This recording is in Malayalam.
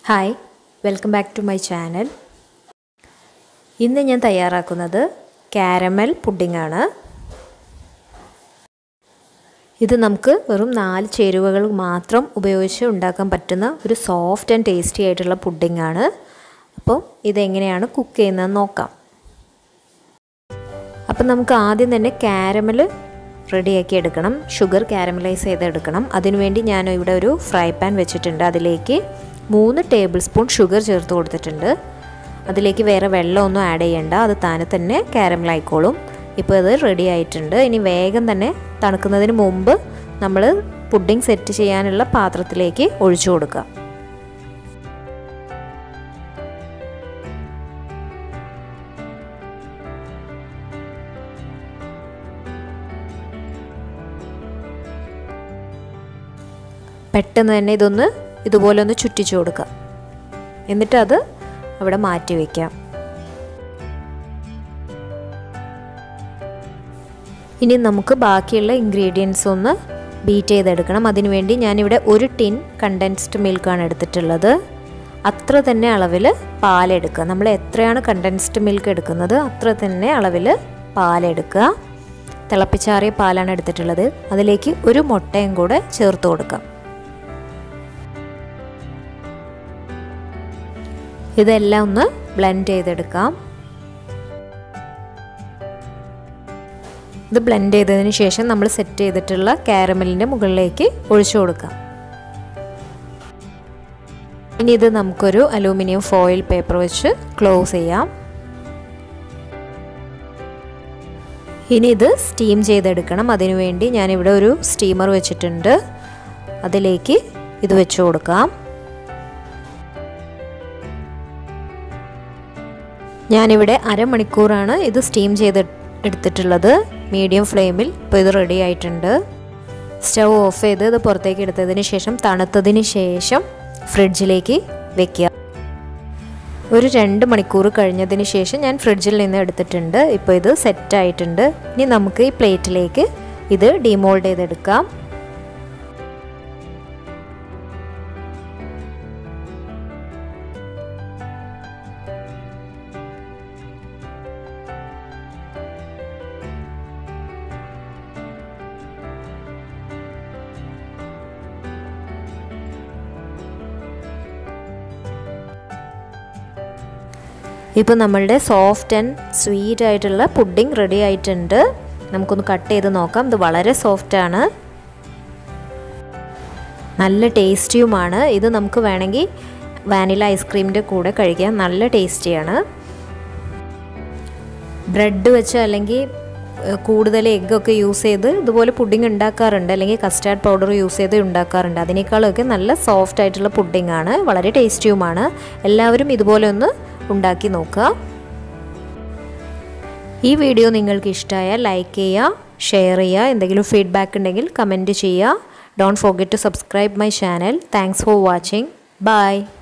hi welcome back to my channel ഇന്ന് ഞാൻ തയ്യാറാക്കുന്നത് കാരമൽ പുഡിംഗ് ആണ് ഇത് നമുക്ക് വെറും നാല് ചേരുവകൾ മാത്രം ഉപയോഗിച്ച് ഉണ്ടാക്കാൻ പറ്റുന്ന ഒരു സോഫ്റ്റ് ആൻഡ് ടേസ്റ്റി ആയിട്ടുള്ള പുഡിംഗ് ആണ് അപ്പോൾ ഇതെങ്ങനെയാണ് കുക്ക് ചെയ്യുന്നതെന്ന് നോക്കാം അപ്പം നമുക്ക് ആദ്യം തന്നെ കാരമൽ റെഡിയാക്കി എടുക്കണം ഷുഗർ കാരമലൈസ് ചെയ്തെടുക്കണം അതിനുവേണ്ടി ഞാൻ ഇവിടെ ഒരു ഫ്രൈ പാൻ വെച്ചിട്ടുണ്ട് അതിലേക്ക് മൂന്ന് ടേബിൾ സ്പൂൺ ഷുഗർ ചേർത്ത് കൊടുത്തിട്ടുണ്ട് അതിലേക്ക് വേറെ വെള്ളമൊന്നും ആഡ് ചെയ്യണ്ട അത് താനെ തന്നെ കാരമൽ ആയിക്കോളും ഇപ്പോൾ ഇത് റെഡി ആയിട്ടുണ്ട് ഇനി വേഗം തന്നെ തണുക്കുന്നതിന് മുമ്പ് നമ്മൾ പുഡിംഗ് സെറ്റ് ചെയ്യാനുള്ള പാത്രത്തിലേക്ക് ഒഴിച്ചു കൊടുക്കുക പെട്ടെന്ന് തന്നെ ഇതൊന്ന് ഇതുപോലെ ഒന്ന് ചുറ്റിച്ചു കൊടുക്കുക എന്നിട്ട് അത് അവിടെ മാറ്റി വയ്ക്കാം ഇനി നമുക്ക് ബാക്കിയുള്ള ഇൻഗ്രീഡിയൻസ് ഒന്ന് ബീറ്റ് ചെയ്തെടുക്കണം അതിനുവേണ്ടി ഞാനിവിടെ ഒരു ടിൻ കണ്ടൻസ്ഡ് മിൽക്കാണ് എടുത്തിട്ടുള്ളത് അത്ര തന്നെ അളവിൽ പാലെടുക്കുക നമ്മൾ എത്രയാണ് കണ്ടൻസ്ഡ് മിൽക്ക് എടുക്കുന്നത് അത്ര തന്നെ അളവിൽ പാലെടുക്കുക തിളപ്പിച്ചാറിയ പാലാണ് എടുത്തിട്ടുള്ളത് അതിലേക്ക് ഒരു മുട്ടയും കൂടെ ചേർത്ത് കൊടുക്കാം ഇതെല്ലാം ഒന്ന് ബ്ലെൻഡ് ചെയ്തെടുക്കാം ഇത് ബ്ലെൻഡ് ചെയ്തതിന് ശേഷം നമ്മൾ സെറ്റ് ചെയ്തിട്ടുള്ള കാരമലിൻ്റെ മുകളിലേക്ക് ഒഴിച്ചു കൊടുക്കാം ഇനി ഇത് നമുക്കൊരു അലൂമിനിയം ഫോയിൽ പേപ്പർ വെച്ച് ക്ലോസ് ചെയ്യാം ഇനി ഇത് സ്റ്റീം ചെയ്തെടുക്കണം അതിനുവേണ്ടി ഞാനിവിടെ ഒരു സ്റ്റീമർ വെച്ചിട്ടുണ്ട് അതിലേക്ക് ഇത് വെച്ച് കൊടുക്കാം ഞാനിവിടെ അരമണിക്കൂറാണ് ഇത് സ്റ്റീം ചെയ്ത് എടുത്തിട്ടുള്ളത് മീഡിയം ഫ്ലെയിമിൽ ഇപ്പോൾ ഇത് റെഡി ആയിട്ടുണ്ട് സ്റ്റൗ ഓഫ് ചെയ്ത് ഇത് പുറത്തേക്ക് എടുത്തതിന് ശേഷം തണുത്തതിന് ശേഷം ഫ്രിഡ്ജിലേക്ക് വെക്കുക ഒരു രണ്ട് മണിക്കൂർ കഴിഞ്ഞതിന് ശേഷം ഞാൻ ഫ്രിഡ്ജിൽ നിന്ന് എടുത്തിട്ടുണ്ട് ഇപ്പോൾ ഇത് സെറ്റ് ആയിട്ടുണ്ട് ഇനി നമുക്ക് ഈ പ്ലേറ്റിലേക്ക് ഇത് ഡിമോൾഡ് ചെയ്തെടുക്കാം ഇപ്പോൾ നമ്മളുടെ സോഫ്റ്റ് ആൻഡ് സ്വീറ്റ് ആയിട്ടുള്ള പുഡിംഗ് റെഡി ആയിട്ടുണ്ട് നമുക്കൊന്ന് കട്ട് ചെയ്ത് നോക്കാം ഇത് വളരെ സോഫ്റ്റ് ആണ് നല്ല ടേസ്റ്റിയുമാണ് ഇത് നമുക്ക് വേണമെങ്കിൽ വാനില ഐസ്ക്രീമിൻ്റെ കൂടെ കഴിക്കാൻ നല്ല ടേസ്റ്റിയാണ് ബ്രെഡ് വെച്ച് അല്ലെങ്കിൽ കൂടുതൽ എഗ്ഗൊക്കെ യൂസ് ചെയ്ത് ഇതുപോലെ പുഡിംഗ് ഉണ്ടാക്കാറുണ്ട് അല്ലെങ്കിൽ കസ്റ്റാർഡ് പൗഡർ യൂസ് ചെയ്ത് ഉണ്ടാക്കാറുണ്ട് അതിനേക്കാളൊക്കെ നല്ല സോഫ്റ്റ് ആയിട്ടുള്ള പുഡിംഗ് ആണ് വളരെ ടേസ്റ്റിയുമാണ് എല്ലാവരും ഇതുപോലെ ഒന്ന് ഉണ്ടാക്കി നോക്കുക ഈ വീഡിയോ നിങ്ങൾക്ക് ഇഷ്ടമായാൽ ലൈക്ക് ചെയ്യുക ഷെയർ ചെയ്യുക എന്തെങ്കിലും ഫീഡ്ബാക്ക് ഉണ്ടെങ്കിൽ കമൻറ്റ് ചെയ്യുക don't forget to subscribe my channel thanks for watching by